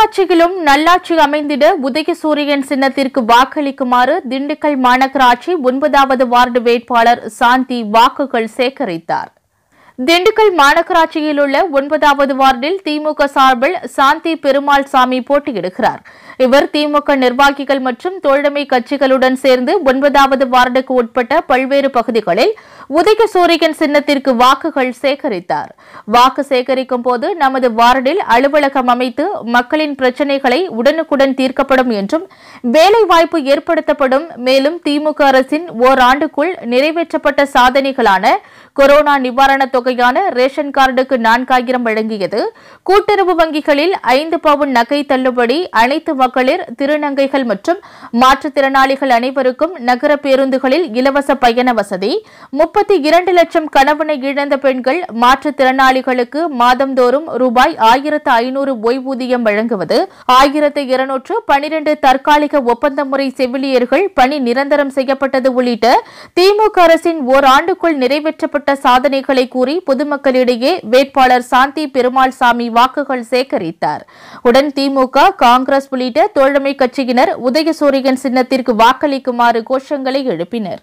ஊராட்சியிலும் நல்லாட்சி அமைந்திட உதயசூரியன் சின்னத்திற்கு வாக்களிக்குமாறு திண்டுக்கல் மாநகராட்சி ஒன்பதாவது வார்டு வேட்பாளர் சாந்தி வாக்குகள் சேகரித்தார் திண்டுக்கல் மாநகராட்சியில் உள்ள ஒன்பதாவது வார்டில் திமுக சார்பில் சாந்தி பெருமாள் சாமி போட்டியிடுகிறார் இவர் திமுக நிர்வாகிகள் மற்றும் தோழமை கட்சிகளுடன் சேர்ந்து ஒன்பதாவது வார்டுக்கு உட்பட்ட பல்வேறு பகுதிகளில் உதயசூரியன் சின்னத்திற்கு வாக்குகள் சேகரித்தார் வாக்கு சேகரிக்கும் போது நமது வார்டில் அலுவலகம் அமைத்து மக்களின் பிரச்சினைகளை உடனுக்குடன் தீர்க்கப்படும் என்றும் வேலைவாய்ப்பு ஏற்படுத்தப்படும் மேலும் திமுக அரசின் ஓராண்டுக்குள் நிறைவேற்றப்பட்ட சாதனைகளான கொரோனா நிவாரணத் தொகையான ரேஷன் கார்டுக்கு நான்காயிரம் வழங்கியது கூட்டுறவு வங்கிகளில் ஐந்து பவுன் நகை தள்ளுபடி அனைத்து மகளிர் திருநங்கைகள் மற்றும் மாற்றுத்திறனாளிகள் அனைவருக்கும் நகர பேருந்துகளில் இலவச பயண வசதி முப்பத்தி இரண்டு லட்சம் கணவனை இழந்த பெண்கள் மாற்றுத்திறனாளிகளுக்கு மாதந்தோறும் ரூபாய் ஆயிரத்து ஐநூறு ஓய்வூதியம் வழங்குவது ஆயிரத்து இருநூற்று பனிரெண்டு தற்காலிக ஒப்பந்த முறை செவிலியர்கள் பணி நிரந்தரம் செய்யப்பட்டது உள்ளிட்ட திமுக அரசின் ஓராண்டுக்குள் நிறைவேற்றப்பட்ட சாதனைகளை கூறி பொதுமக்களிடையே வேட்பாளர் சாந்தி பெருமாள் சாமி வாக்குகள் சேகரித்தார் உடன் திமுக காங்கிரஸ் உள்ளிட்ட தோழமை கட்சியினர் உதயசூரியன் சின்னத்திற்கு வாக்களிக்குமாறு கோஷங்களை எழுப்பினர்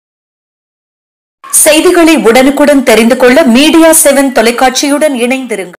செய்திகளை உடனுக்குடன் தெரிந்து கொள்ள மீடியா செவன் தொலைக்காட்சியுடன் இணைந்திருங்கள்